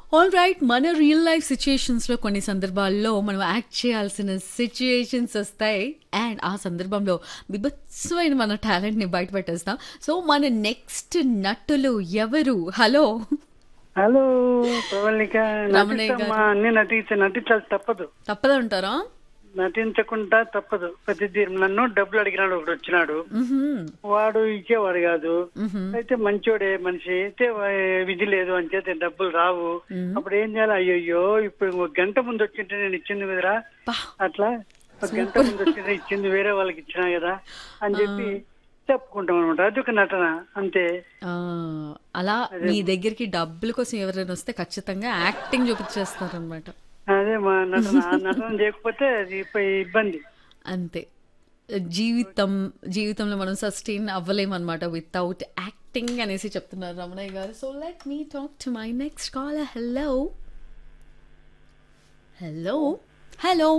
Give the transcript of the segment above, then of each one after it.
All right మన real life సిచ్యుయేషన్స్లో కొన్ని సందర్భాల్లో మనం యాక్ట్ చేయాల్సిన సిచ్యుయేషన్స్ వస్తాయి అండ్ ఆ సందర్భంలో బిభత్సమైన మన టాలెంట్ని బయటపెట్టేస్తాం సో మన నెక్స్ట్ నటులు ఎవరు హలో హలో ప్రవళిక రమణయ్య గారు. నటించమ్మా అన్ని నటించ నటించాలి తప్పదు తప్పదంటారా నటించకుండా తప్పదు ప్రతి దీ- నన్ను డబ్బులు అడిగినాడు ఒకడు వచ్చినాడు మ్హూ. వాడు ఇచ్చేవాడు కాదు మ్హూ. అయితే మంచోడే మనిషి అయితే వా- విధి లేదు అని చేత డబ్బులు రావు అప్పుడు ఏం చేయాలి అయ్యయ్యో ఇప్పుడు ఒక గంట ముందు వచ్చింటే నేను ఇచ్చింది కదరా పా. అట్లా ఒక గంట ముందు వచ్చింటే ఇచ్చింది వేరే వాళ్ళకి ఇచ్చినా కదా అని చెప్పి చెప్పుకుంటాం అనమాట అది ఒక నటన అంతే ఆ, అలా మీ దగ్గరికి డబ్బుల కోసం ఎవరైనా వస్తే ఖచ్చితంగా యాక్టింగ్ చూపించేస్తారనమాట అదే మా నటన ఆ నటన చేయకపోతే అది ఇప్ప- ఇబ్బంది అంతే జీవితం జీవితంలో మనం సస్టైన్ అవ్వలేమన్నమాట వితౌట్ యాక్టింగ్ అనేసి చెప్తున్నారు Ramanayya garu so let me talk to my next call hello hello hello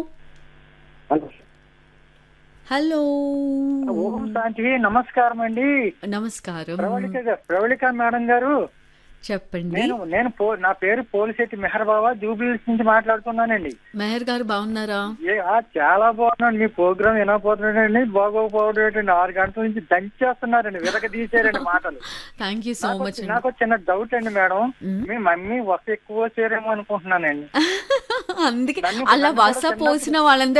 hello ఓం శాంతి నమస్కారం అండి నమస్కారం ప్రవళిక గారు- ప్రవళిక మేడం గారు చెప్పండి నేను నేను పో నా పేరు పోలిశెట్టి మెహర్ బాబా జూబిలీస్ నుంచి మాట్లాడుతున్నానండి మెహర్ గారు బాగున్నారా ఏ ఆ చాలా బాగున్నాను మీ ప్రోగ్రామ్ వినకపోతున్నాడండి బాగోకపోవడం ఆరు గంటల నుంచి దంచేస్తున్నారండి విరగ తీసారండి మాటలు థ్యాంక్ యూ సో మచ్ నాకు ఒక చిన్న డౌట్ అండి మేడం మీ మమ్మీ వస ఎక్కువ చేరేమో అనుకుంటున్నానండి అందుకే నన్ను- అలా నన్ను కూడా వస చిన్నప్పుడు- పోసిన వాళ్ళందరూ